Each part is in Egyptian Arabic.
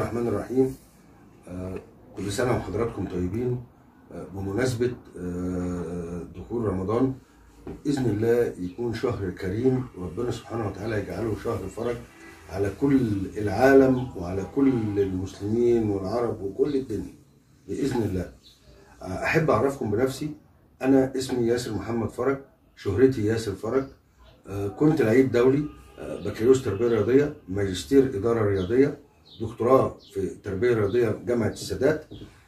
الرحمن الرحيم آه، كل سنة وحضراتكم طيبين آه، بمناسبة آه، دخول رمضان بإذن الله يكون شهر كريم وربنا سبحانه وتعالى يجعله شهر فرج على كل العالم وعلى كل المسلمين والعرب وكل الدنيا بإذن الله آه، أحب أعرفكم بنفسي أنا اسمي ياسر محمد فرج شهرتي ياسر فرج آه، كنت لعيب دولي آه، بكالوريوس تربية رياضية ماجستير إدارة رياضية دكتوراه في التربية الرياضية جامعة السادات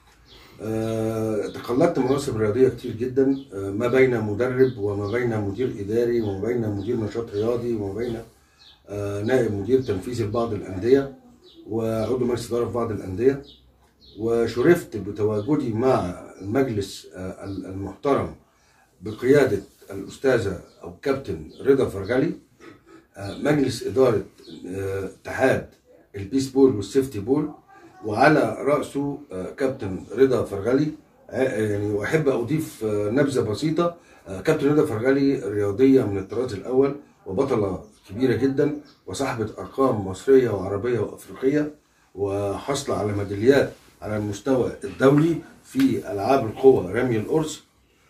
آه، تقلدت مناصب رياضية كتير جدا آه، ما بين مدرب وما بين مدير إداري وما بين مدير نشاط رياضي وما بين آه، نائب مدير تنفيذي لبعض الأندية وعضو مجلس إدارة في بعض الأندية وشرفت بتواجدي مع المجلس آه، المحترم بقيادة الأستاذة أو كابتن رضا فرغلي آه، مجلس إدارة آه، اتحاد البيس بول والسيفتي بول وعلى رأسه آه، كابتن رضا فرغلي آه، يعني وأحب أضيف آه، نبذة بسيطة آه، كابتن رضا فرغلي رياضية من الطراز الأول وبطلة كبيرة جدا وصاحبة أرقام مصرية وعربية وأفريقية وحصل على ميداليات على المستوى الدولي في ألعاب القوى رمي القرص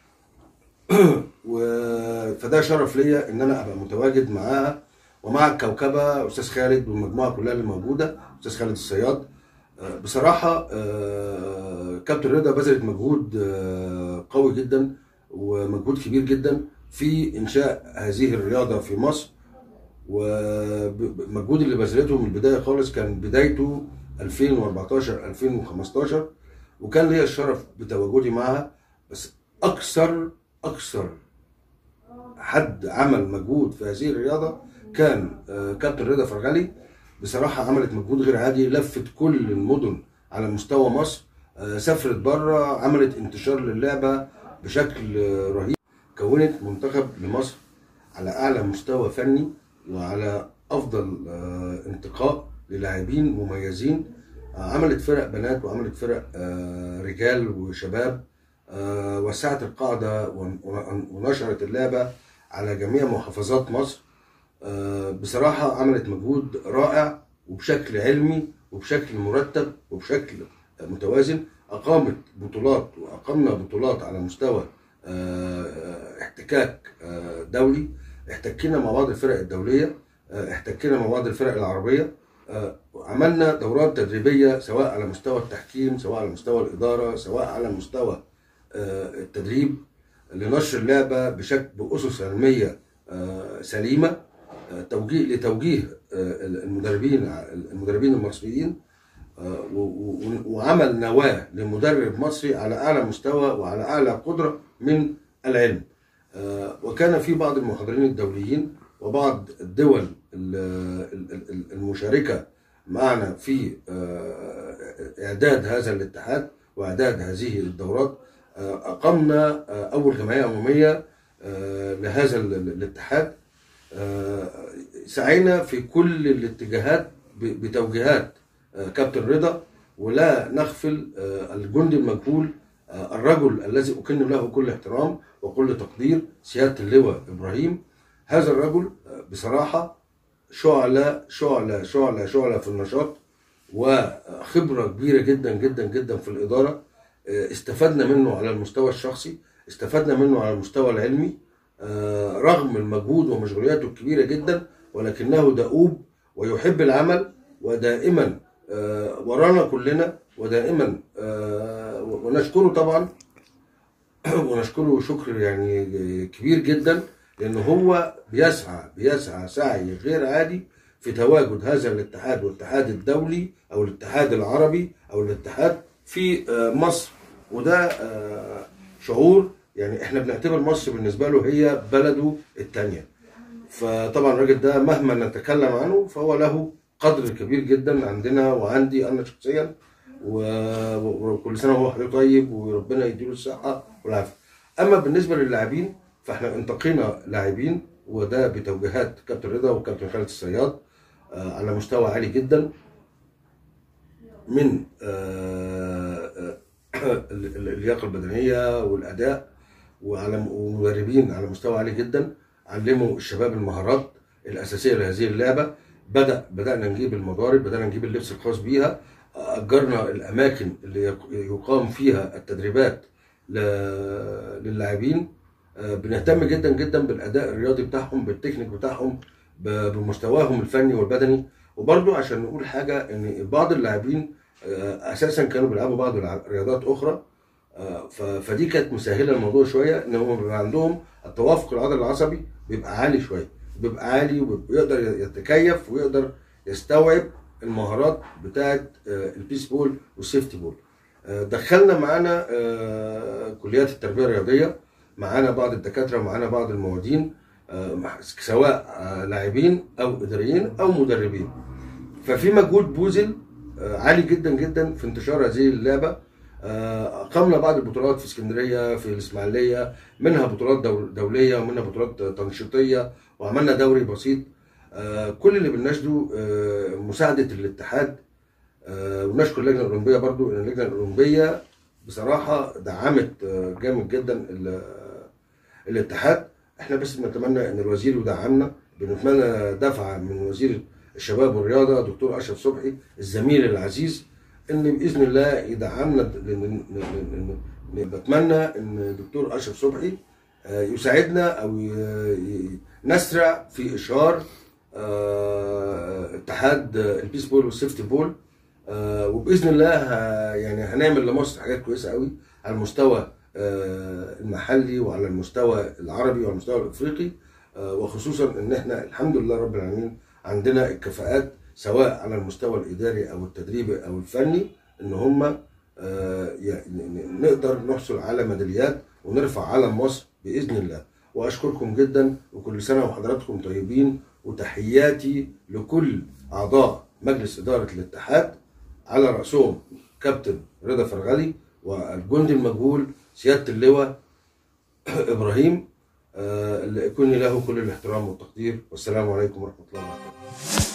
و... فده شرف ليا ان انا ابقى متواجد معاها ومع الكوكبه استاذ خالد والمجموعه كلها اللي موجوده استاذ خالد الصياد آه، بصراحه آه، كابتن رضا بذلت مجهود آه، قوي جدا ومجهود كبير جدا في انشاء هذه الرياضه في مصر والمجهود اللي بذلته من البدايه خالص كان بدايته 2014 2015 وكان ليا الشرف بتواجدي معها بس اكثر اكثر حد عمل مجهود في هذه الرياضه كان آه، كابتن رضا فرغلي بصراحه عملت مجهود غير عادي لفت كل المدن على مستوى مصر آه، سافرت بره عملت انتشار للعبه بشكل آه، رهيب كونت منتخب لمصر على اعلى مستوى فني وعلى افضل آه، انتقاء للاعبين مميزين آه، عملت فرق بنات وعملت فرق آه، رجال وشباب آه، وسعت القاعدة ون- ون- ونشرت اللعبة على جميع محافظات مصر آه، بصراحة عملت مجهود رائع وبشكل علمي وبشكل مرتب وبشكل متوازن أقامت بطولات وأقمنا بطولات على مستوى آه، آه، احتكاك آه، دولي احتكينا مع بعض الفرق الدولية آه، احتكينا مع بعض الفرق العربية آه، عملنا دورات تدريبية سواء على مستوى التحكيم سواء على مستوى الإدارة سواء على مستوى آه، التدريب لنشر اللعبة بشكل بأسس علمية آه، سليمة آه، توجيه لتوجيه آه، المدربين المدربين المصريين آه، و- و- وعمل نواة لمدرب مصري على أعلى مستوى وعلى أعلى قدرة من العلم آه، وكان في بعض المحاضرين الدوليين وبعض الدول ال- ال- ال- المشاركة معنا في آه، إعداد هذا الاتحاد وإعداد هذه الدورات آه، أقمنا آه، أول جمعية عمومية آه، لهذا ال- ال- الاتحاد آه، سعينا في كل الاتجاهات ب- بتوجيهات آه، كابتن رضا ولا نغفل آه، الجندي المجهول آه، الرجل الذي أكن له كل احترام وكل تقدير سيادة اللواء إبراهيم هذا الرجل آه، بصراحة شعلة شعلة شعلة شعلة في النشاط وخبرة كبيرة جدا جدا جدا في الإدارة آه، استفدنا منه على المستوى الشخصي استفدنا منه على المستوى العلمي آه، رغم المجهود ومشغولياته الكبيرة جدا ولكنه دؤوب ويحب العمل ودائما آه، ورانا كلنا ودائما آه، ونشكره طبعا ونشكره شكر يعني كبير جدا لان هو بيسعى بيسعى سعي غير عادي في تواجد هذا الاتحاد والاتحاد الدولي او الاتحاد العربي او الاتحاد في آه، مصر وده آه، شعور يعني احنا بنعتبر مصر بالنسبه له هي بلده الثانيه فطبعا الراجل ده مهما نتكلم عنه فهو له قدر كبير جدا عندنا وعندي انا شخصيا و- وكل سنه وهو حضرتك طيب وربنا يديله الصحه والعافيه. اما بالنسبه للاعبين فاحنا انتقينا لاعبين وده بتوجيهات كابتن رضا وكابتن خالد الصياد آه، على مستوى عالي جدا من آه، آه، ال- ال- اللياقه البدنيه والاداء وعلى ومدربين على مستوى عالي جدا علموا الشباب المهارات الاساسيه لهذه اللعبه بدا بدانا نجيب المضارب بدانا نجيب اللبس الخاص بيها اجرنا الاماكن اللي يق- يقام فيها التدريبات ل- للاعبين آه، بنهتم جدا جدا بالاداء الرياضي بتاعهم بالتكنيك بتاعهم ب- بمستواهم الفني والبدني وبرضو عشان نقول حاجه ان بعض اللاعبين آه، اساسا كانوا بيلعبوا بعض الع- رياضات اخرى آه، ف- فدي كانت مسهله الموضوع شويه ان هم بيبقى عندهم التوافق العضلي العصبي بيبقى عالي شويه بيبقى عالي ويقدر يتكيف ويقدر يستوعب المهارات بتاعه آه، البيس بول والسيفتي بول آه، دخلنا معانا آه، كليات التربيه الرياضيه معانا بعض الدكاتره ومعانا بعض المعيدين آه، مع- سواء آه، لاعبين او اداريين او مدربين ففي مجهود بوزل آه، عالي جدا جدا في انتشار هذه اللعبه آه، اقمنا بعض البطولات في اسكندريه في الاسماعيليه منها بطولات دول- دوليه ومنها بطولات تنشيطيه وعملنا دوري بسيط آه، كل اللي بنناشده آه، مساعده الاتحاد آه، ونشكر اللجنه الاولمبيه برضو ان اللجنه الاولمبيه بصراحه دعمت آه، جامد جدا ال- الاتحاد احنا بس بنتمنى ان الوزير يدعمنا بنتمنى دفعه من وزير الشباب والرياضه دكتور اشرف صبحي الزميل العزيز ان باذن الله يدعمنا لأن- لأن- لأن- بتمنى ان الدكتور اشرف صبحي آه، يساعدنا او ي- ي- نسرع في اشهار آه، اتحاد البيس بول والسيفتي بول آه، وباذن الله ه- يعني هنعمل لمصر حاجات كويسه قوي على المستوى آه، المحلي وعلى المستوى العربي وعلى المستوى الافريقي آه، وخصوصا ان احنا الحمد لله رب العالمين عندنا الكفاءات سواء على المستوى الاداري او التدريبي او الفني ان هم يعني نقدر نحصل على ميداليات ونرفع علم مصر باذن الله واشكركم جدا وكل سنه وحضراتكم طيبين وتحياتي لكل اعضاء مجلس اداره الاتحاد على راسهم كابتن رضا فرغلي والجندي المجهول سياده اللواء ابراهيم آه، اللي يكون له كل الاحترام والتقدير والسلام عليكم ورحمه الله وبركاته